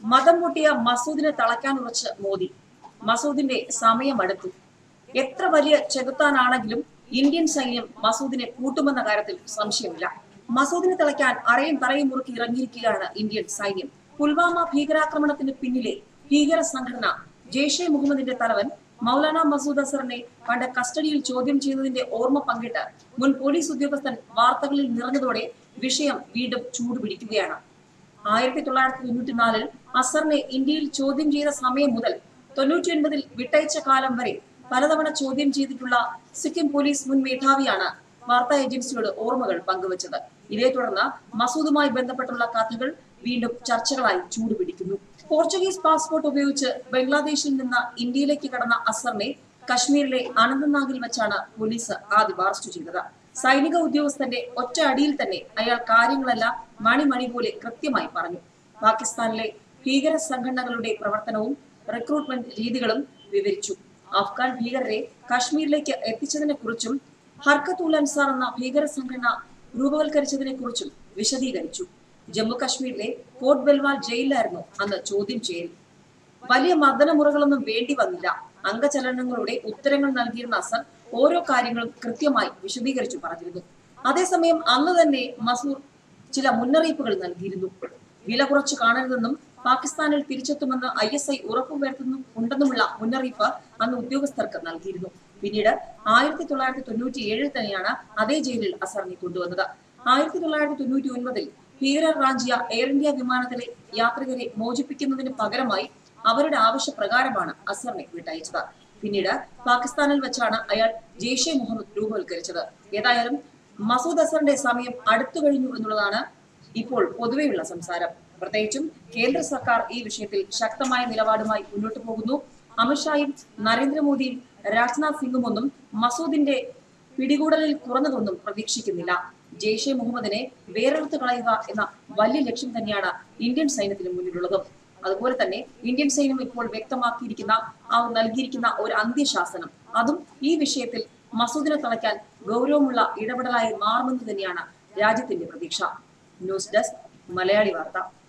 മതം മുട്ടിയ മസൂദിനെ തളയ്ക്കാൻ ഉറച്ച് മോദി മസൂദിന്റെ സമയം അടുത്തു എത്ര വലിയ ചെകുത്താനാണെങ്കിലും ഇന്ത്യൻ സൈന്യം മസൂദിനെ കൂട്ടുമെന്ന കാര്യത്തിൽ സംശയമില്ല മസൂദിനെ തളയ്ക്കാൻ അറയും തറയും മുറുക്കി ഇറങ്ങിയിരിക്കുകയാണ് ഇന്ത്യൻ സൈന്യം പുൽവാമ ഭീകരാക്രമണത്തിന് പിന്നിലെ ഭീകര സംഘടന ജെയ്ഷെ മുഹമ്മദിന്റെ തലവൻ മൗലാന മസൂദ് അസറിനെ പണ്ട് കസ്റ്റഡിയിൽ ചോദ്യം ചെയ്തതിന്റെ ഓർമ്മ പങ്കിട്ട് മുൻ പോലീസ് ഉദ്യോഗസ്ഥൻ വാർത്തകളിൽ നിറഞ്ഞതോടെ വിഷയം വീണ്ടും ചൂടുപിടിക്കുകയാണ് ആയിരത്തി തൊള്ളായിരത്തി തൊണ്ണൂറ്റി നാലിൽ അസറിനെ ഇന്ത്യയിൽ ചോദ്യം ചെയ്ത സമയം മുതൽ തൊണ്ണൂറ്റി ഒൻപതിൽ വിട്ടയച്ച കാലം വരെ പലതവണ ചോദ്യം ചെയ്തിട്ടുള്ള സിക്കിം പോലീസ് മുൻ മേധാവിയാണ് വാർത്താ ഏജൻസിയോട് ഓർമ്മകൾ പങ്കുവച്ചത് ഇതേ തുടർന്ന് മസൂദുമായി ബന്ധപ്പെട്ടുള്ള കഥകൾ വീണ്ടും ചർച്ചകളായി ചൂടുപിടിക്കുന്നു പോർച്ചുഗീസ് പാസ്പോർട്ട് ഉപയോഗിച്ച് ബംഗ്ലാദേശിൽ നിന്ന് ഇന്ത്യയിലേക്ക് കടന്ന അസറിനെ കശ്മീരിലെ അനന്തനാഗിൽ വെച്ചാണ് പോലീസ് ആദ്യം അറസ്റ്റ് ചെയ്തത് സൈനിക ഉദ്യോഗസ്ഥന്റെ ഒറ്റ അടിയിൽ തന്നെ അയാൾ കാര്യങ്ങളെല്ലാം മണിമണി പോലെ കൃത്യമായി പറഞ്ഞു പാകിസ്ഥാനിലെ ഭീകര സംഘടനകളുടെ പ്രവർത്തനവും റിക്രൂട്ട്മെന്റ് രീതികളും വിവരിച്ചു അഫ്ഗാൻ ഭീകരരെ കശ്മീരിലേക്ക് എത്തിച്ചതിനെ കുറിച്ചും ഹർക്കത്ത് ഉൽ അൻസാർ എന്ന ഭീകര സംഘടന രൂപവൽക്കരിച്ചതിനെ കുറിച്ചും വിശദീകരിച്ചു ജമ്മു കശ്മീരിലെ കോട്ട് ബെൽവാൽ ജയിലിലായിരുന്നു അന്ന് ചോദ്യം ചെയ്യൽ വലിയ മർദ്ദനമുറകളൊന്നും വേണ്ടി വന്നില്ല അംഗചലനങ്ങളുടെ ഉത്തരങ്ങൾ നൽകിയിരുന്ന അസർ ഓരോ കാര്യങ്ങളും കൃത്യമായി വിശദീകരിച്ചു പറഞ്ഞിരുന്നു അതേസമയം അന്ന് തന്നെ മസൂർ ചില മുന്നറിയിപ്പുകൾ നൽകിയിരുന്നു വില കുറച്ചു കാണരുതെന്നും പാകിസ്ഥാനിൽ തിരിച്ചെത്തുമെന്ന് ഐ എസ് ഐ ഉറപ്പുവരുത്തുന്നു ഉണ്ടെന്നുമുള്ള മുന്നറിയിപ്പ് അന്ന് ഉദ്യോഗസ്ഥർക്ക് നൽകിയിരുന്നു പിന്നീട് ആയിരത്തി തൊള്ളായിരത്തി തൊണ്ണൂറ്റി ഏഴിൽ തന്നെയാണ് അതേ ജയിലിൽ അസറിനെ കൊണ്ടുവന്നത് ആയിരത്തി തൊള്ളായിരത്തി തൊണ്ണൂറ്റി ഒൻപതിൽ ഭീകരർ റാഞ്ചിയ എയർ ഇന്ത്യ വിമാനത്തിലെ യാത്രികരെ മോചിപ്പിക്കുന്നതിന് പകരമായി അവരുടെ ആവശ്യപ്രകാരമാണ് അസറിനെ വിട്ടയച്ചത് പിന്നീട് പാകിസ്ഥാനിൽ വെച്ചാണ് അയാൾ ജെയ്ഷെ മുഹമ്മദ് രൂപവൽക്കരിച്ചത് ഏതായാലും മസൂദ് അസറിന്റെ സമയം അടുത്തു കഴിഞ്ഞു എന്നുള്ളതാണ് ഇപ്പോൾ പൊതുവെയുള്ള സംസാരം പ്രത്യേകിച്ചും കേന്ദ്ര സർക്കാർ ഈ വിഷയത്തിൽ ശക്തമായ നിലപാടുമായി മുന്നോട്ട് പോകുന്നു അമിത്ഷായും നരേന്ദ്രമോദിയും രാജ്നാഥ് സിംഗും ഒന്നും മസൂദിന്റെ പിടികൂടലിൽ കുറഞ്ഞതൊന്നും പ്രതീക്ഷിക്കുന്നില്ല ജെയ്ഷെ മുഹമ്മദിനെ വേറെടുത്ത് കളയുക എന്ന വലിയ ലക്ഷ്യം തന്നെയാണ് ഇന്ത്യൻ സൈന്യത്തിന് മുന്നിലുള്ളതും അതുപോലെ തന്നെ ഇന്ത്യൻ സൈന്യം ഇപ്പോൾ വ്യക്തമാക്കിയിരിക്കുന്ന ആ നൽകിയിരിക്കുന്ന ഒരു അന്ത്യശാസനം അതും ഈ വിഷയത്തിൽ മസൂദിനെ തളയ്ക്കാൻ ഗൗരവമുള്ള ഇടപെടലായി മാറുമെന്ന് തന്നെയാണ് രാജ്യത്തിന്റെ പ്രതീക്ഷ ന്യൂസ് ഡെസ്ക് മലയാളി വാർത്ത